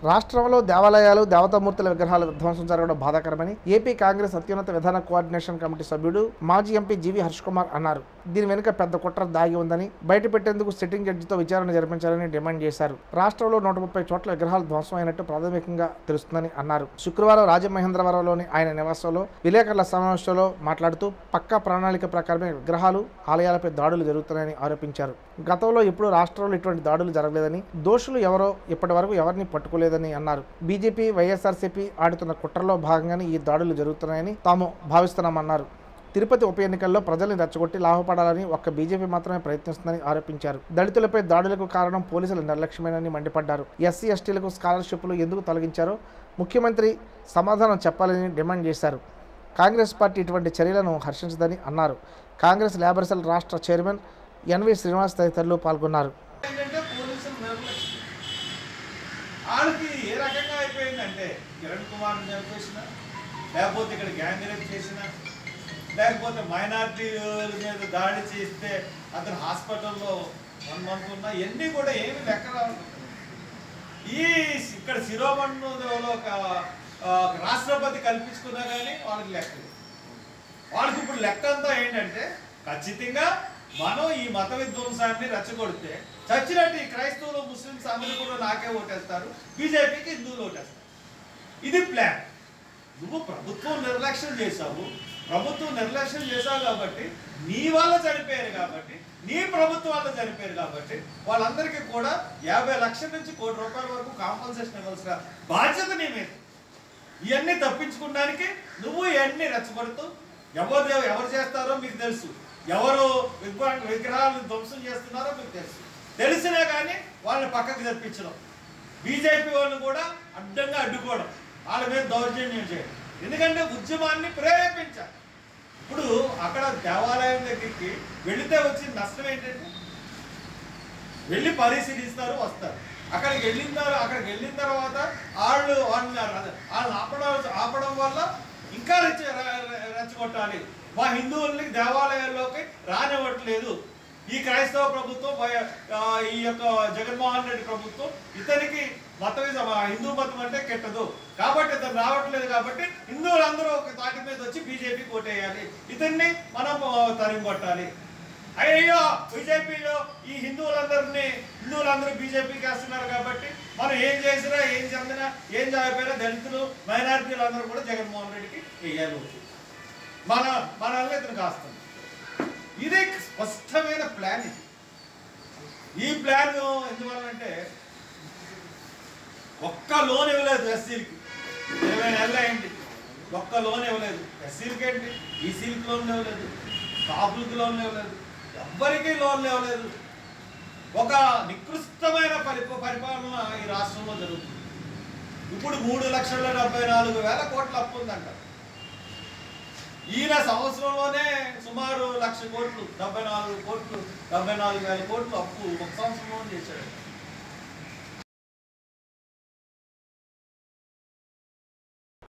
రాష్ట్రంలో దేవాలయాలు దేవతామూర్తుల విగ్రహాల విధ్వంసం జరగడం బాధాకరమని ఏపీ కాంగ్రెస్ అత్యున్నత విధాన కోఆర్డినేషన్ కమిటీ సభ్యుడు మాజీ ఎంపీ జీవి హర్ష్ కుమార్ అన్నారు దీని వెనుక పెద్ద కుట్ర దాగి ఉందని బయట పెట్టేందుకు సిట్టింగ్ జడ్జితో విచారణ జరిపించాలని డిమాండ్ చేశారు రాష్ట్రంలో నూట ముప్పై చోట్ల విగ్రహాలు ధ్వంసం అయినట్టు ప్రాథమికంగా తెలుస్తుందని అన్నారు శుక్రవారం రాజమహేంద్రవరంలోని ఆయన నివాసంలో విలేకరుల సమావేశంలో మాట్లాడుతూ పక్కా ప్రణాళిక ప్రకారమే విగ్రహాలు ఆలయాలపై దాడులు జరుగుతున్నాయని ఆరోపించారు గతంలో ఎప్పుడూ రాష్ట్రంలో ఇటువంటి దాడులు జరగలేదని దోషులు ఎవరో ఇప్పటి వరకు ఎవరిని పట్టుకోలేదని అన్నారు బీజేపీ వైఎస్ఆర్సీపీ ఆడుతున్న కుట్రలో భాగంగానే ఈ దాడులు జరుగుతున్నాయని తాము భావిస్తున్నామన్నారు తిరుపతి ఉప ఎన్నికల్లో ప్రజల్ని రెచ్చగొట్టి లాభపడాలని ఒక్క బీజేపీ మాత్రమే ప్రయత్నిస్తుందని ఆరోపించారు దళితులపై దాడులకు కారణం పోలీసుల నిర్లక్ష్యమేనని మండిపడ్డారు ఎస్సీ ఎస్టీలకు స్కాలర్షిప్లు ఎందుకు తొలగించారో ముఖ్యమంత్రి సమాధానం చెప్పాలని డిమాండ్ చేశారు కాంగ్రెస్ పార్టీ ఇటువంటి చర్యలను హర్షించదని అన్నారు కాంగ్రెస్ లేబర్ సెల్ రాష్ట్ర చైర్మన్ ఎన్వి శ్రీనివాస్ తదితరులు పాల్గొన్నారు ఏంటంటే పోలీసులు నిర్లక్ష్యం వాళ్ళకి ఏ రకంగా అయిపోయిందంటే కిరణ్ కుమార్ చంపేసిన లేకపోతే ఇక్కడ గ్యాంగ్ రేప్ చేసిన లేకపోతే మైనార్టీ మీద దాడి చేస్తే అతను హాస్పిటల్లో వన్ మంత్ ఉన్నా ఇవన్నీ కూడా ఏమి లెక్క రావట్లేదు ఈ ఇక్కడ శిరోమణిలో ఒక ఆ, రాష్ట్రపతి కల్పించుకున్నా కానీ వాళ్ళకి లెక్క లేదు వాళ్ళకి ఇప్పుడు లెక్క అంతా ఏంటంటే ఖచ్చితంగా మనం ఈ మత విధ్వంసాన్ని రెచ్చగొడితే చచ్చినట్టు ఈ క్రైస్తవులు ముస్లిమ్స్ అందరూ కూడా నాకే ఓటేస్తారు బీజేపీకి హిందువులు ఓటేస్తారు ఇది ప్లాన్ నువ్వు ప్రభుత్వం నిర్లక్ష్యం చేశావు ప్రభుత్వం నిర్లక్ష్యం చేశావు కాబట్టి నీ వల్ల చనిపోయారు కాబట్టి నీ ప్రభుత్వం వల్ల చనిపోయారు కాబట్టి వాళ్ళందరికీ కూడా యాభై లక్షల నుంచి కోటి రూపాయల వరకు కాంపన్సేషన్ ఇవ్వాల్సిన బాధ్యత నీ మీద ఇవన్నీ తప్పించుకోవడానికి నువ్వు ఇవన్నీ రెచ్చగొడుతూ ఎవరు ఎవరు చేస్తారో మీకు తెలుసు ఎవరు విగ్రహ విగ్రహాలను ధ్వంసం చేస్తున్నారో మీకు తెలుసు తెలిసినా కానీ వాళ్ళని పక్కకు తెప్పించడం బీజేపీ వాళ్ళు కూడా అడ్డంగా అడ్డుకోవడం వాళ్ళ మీద దౌర్జన్యం చేయడం ఎందుకంటే ఉద్యమాన్ని ప్రేరేపించాలి ఇప్పుడు అక్కడ దేవాలయం దగ్గరికి వెళితే వచ్చిన నష్టం ఏంటంటే వెళ్ళి పరిశీలిస్తారు వస్తారు అక్కడికి వెళ్ళిన తర్వాత అక్కడికి వెళ్ళిన తర్వాత వాళ్ళు వాళ్ళని వాళ్ళని ఆపడం ఆపడం వల్ల ఇంకా రెచ్చ రె- రెచ్చగొట్టాలి మా హిందువుల్ని దేవాలయాల్లోకి రానివ్వట్లేదు ఈ క్రైస్తవ ప్రభుత్వం వై- ఆ, ఈ యొక్క జగన్మోహన్ రెడ్డి ప్రభుత్వం ఇతనికి మతం హిందూ మతం అంటే కెట్టదు కాబట్టి ఇతను రావట్లేదు కాబట్టి హిందువులందరూ ఒక తాటి మీద వచ్చి బీజేపీ కోటేయాలి ఇతన్ని మనం ఆ, తరిమి కొట్టాలి అయ్యో బీజేపీలో ఈ హిందువులందరినీ హిందువులందరూ బీజేపీకి వేస్తున్నారు కాబట్టి మనం ఏం చేసినా ఏం చెందినా ఏం చేయకపోయినా దళితులు మైనారిటీలు అందరూ కూడా జగన్మోహన్ రెడ్డికి వేయాలి ఓటు. మన మనల్ని ఇతను కాస్తుంది ఇదే స్పష్టమైన ప్లాన్ ఇది ఈ ప్లాన్ ఎందువల్లంటే ఒక్క లోన్ ఇవ్వలేదు ఎస్సీలకి ఇరవై నెలలు అయింది ఒక్క లోన్ ఇవ్వలేదు ఎస్సీలకి ఏంటి ఈసీలకి లోన్ ఇవ్వలేదు కాపులకి లోన్ ఇవ్వలేదు ఎవ్వరికీ లోన్ ఇవ్వలేదు ఒక నికృష్టమైన పరి పరిపాలన ఈ రాష్ట్రంలో జరుగుతుంది ఇప్పుడు మూడు లక్షల డెబ్బై నాలుగు వేల కోట్ల అప్పు ఉందంట ఈయన సంవత్సరంలోనే సుమారు లక్ష కోట్లు డెబ్బై నాలుగు కోట్లు డెబ్బై నాలుగు వేల కోట్లు అప్పు ఒక సంవత్సరంలో చేశాడు